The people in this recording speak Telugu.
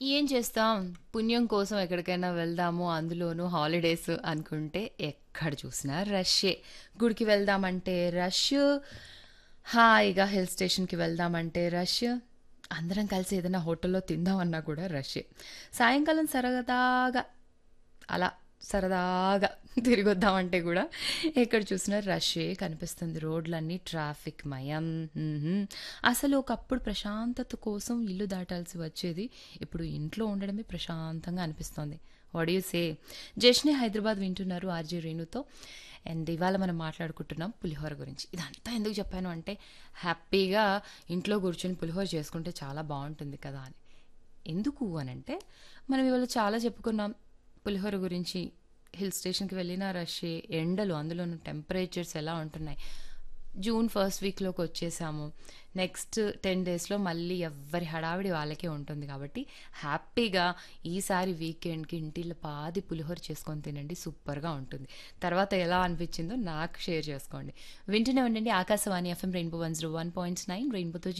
ఏం చేస్తాం పుణ్యం కోసం ఎక్కడికైనా వెళ్దాము అందులోనూ హాలిడేస్ అనుకుంటే ఎక్కడ చూసినా రష్యే గుడికి వెళ్దామంటే రష్ హాయిగా హిల్ స్టేషన్కి వెళ్దామంటే రష్ అందరం కలిసి ఏదైనా హోటల్లో తిందామన్నా కూడా రష్యే సాయంకాలం సరదాగా అలా సరదాగా తిరిగి వద్దామంటే కూడా ఎక్కడ చూసినా రషే కనిపిస్తుంది రోడ్లన్నీ ట్రాఫిక్ మయం మ్మ్హ్మ్. అసలు ఒకప్పుడు ప్రశాంతత కోసం ఇల్లు దాటాల్సి వచ్చేది ఇప్పుడు ఇంట్లో ఉండడమే ప్రశాంతంగా అనిపిస్తోంది వాట్ యూ సే జష్ని హైదరాబాద్ వింటున్నారు ఆర్జే రేణుతో అండ్ ఇవాళ మనం మాట్లాడుకుంటున్నాం పులిహోర గురించి ఇదంతా ఎందుకు చెప్పాను అంటే హ్యాపీగా ఇంట్లో కూర్చొని పులిహోర చేసుకుంటే చాలా బాగుంటుంది కదా అని ఎందుకు అని అంటే మనం ఇవాళ చాలా చెప్పుకున్నాం పులిహోర గురించి హిల్ స్టేషన్కి వెళ్ళిన రష్ ఎండలు అందులోనూ టెంపరేచర్స్ ఎలా ఉంటున్నాయి జూన్ ఫస్ట్ వీక్లోకి వచ్చేసాము నెక్స్ట్ టెన్ డేస్లో మళ్ళీ ఎవ్వరి హడావిడి వాళ్ళకే ఉంటుంది కాబట్టి హ్యాపీగా ఈసారి వీకెండ్కి ఇంటిలో పాది పులిహోర చేసుకొని తినండి సూపర్గా ఉంటుంది తర్వాత ఎలా అనిపించిందో నాకు షేర్ చేసుకోండి వింటూనే ఉండండి Akashvani FM Rainbow one zero one point nine రెయిన్బోతో